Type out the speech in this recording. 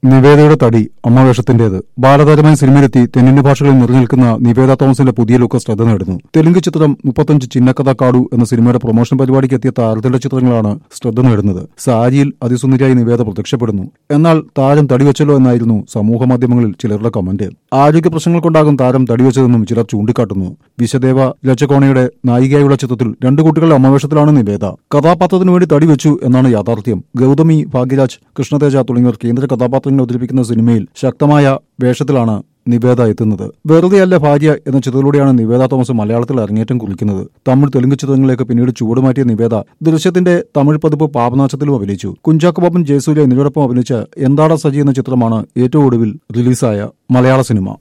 നിവേദയുടെ തടി അമ്മവേഷത്തിന്റേത് ബാലതാരമായ സിനിമയിലെത്തി തെന്നിന്ത്യ ഭാഷകളിൽ നിറഞ്ഞിൽക്കുന്ന നിവേദ തോമസിന്റെ പുതിയ ലുക്ക് ശ്രദ്ധ നേടുന്നു തെലുങ്ക് ചിത്രം മുപ്പത്തഞ്ച് ചിന്നക്കഥ കാടു എന്ന സിനിമയുടെ പ്രൊമോഷൻ പരിപാടിക്ക് എത്തിയ താരത്തിന്റെ ചിത്രങ്ങളാണ് ശ്രദ്ധ നേടുന്നത് സാരിയിൽ അതിസുന്ദരിയായി നിവേദ പ്രത്യക്ഷപ്പെടുന്നു എന്നാൽ താരം തടിവെച്ചല്ലോ എന്നായിരുന്നു സമൂഹ മാധ്യമങ്ങളിൽ ചിലരുടെ കമന്റ് ആരോഗ്യ പ്രശ്നങ്ങൾ കൊണ്ടാകും താരം തടിവെച്ചതെന്നും ചിലർ ചൂണ്ടിക്കാട്ടുന്നു വിശദേവ ലച്ചകോണയുടെ നായികയായുള്ള ചിത്രത്തിൽ രണ്ടു കുട്ടികളുടെ അമ്മവേഷത്തിലാണ് നിവേദ കഥാപാത്രത്തിനു വേണ്ടി തടിവെച്ചു എന്നാണ് യാഥാർത്ഥ്യം ഗൗതമി ഭാഗ്യരാജ് കൃഷ്ണതേജ തുടങ്ങിയവർ കേന്ദ്ര കഥാപാത്രങ്ങളെ അവതരിപ്പിക്കുന്ന സിനിമയിൽ ശക്തമായ വേഷത്തിലാണ് നിവേദ എത്തുന്നത് വെറുതെയല്ല ഭാര്യ എന്ന ചിത്രത്തിലൂടെയാണ് നിവേദ തോമസ് മലയാളത്തിൽ അരങ്ങേറ്റം കുറിക്കുന്നത് തമിഴ് തെലുങ്ക് ചിത്രങ്ങളിലേക്ക് പിന്നീട് ചുവടുമാറ്റിയ നിവേദ ദൃശ്യത്തിന്റെ തമിഴ് പതിപ്പ് പാപനാശത്തിലും അഭിനയിച്ചു കുഞ്ചാക്കോ ബാബൻ ജയസൂര്യ എന്നിവരോടൊപ്പം അഭിനയിച്ച എന്താട സജി എന്ന ചിത്രമാണ് ഏറ്റവും ഒടുവിൽ റിലീസായ മലയാള സിനിമ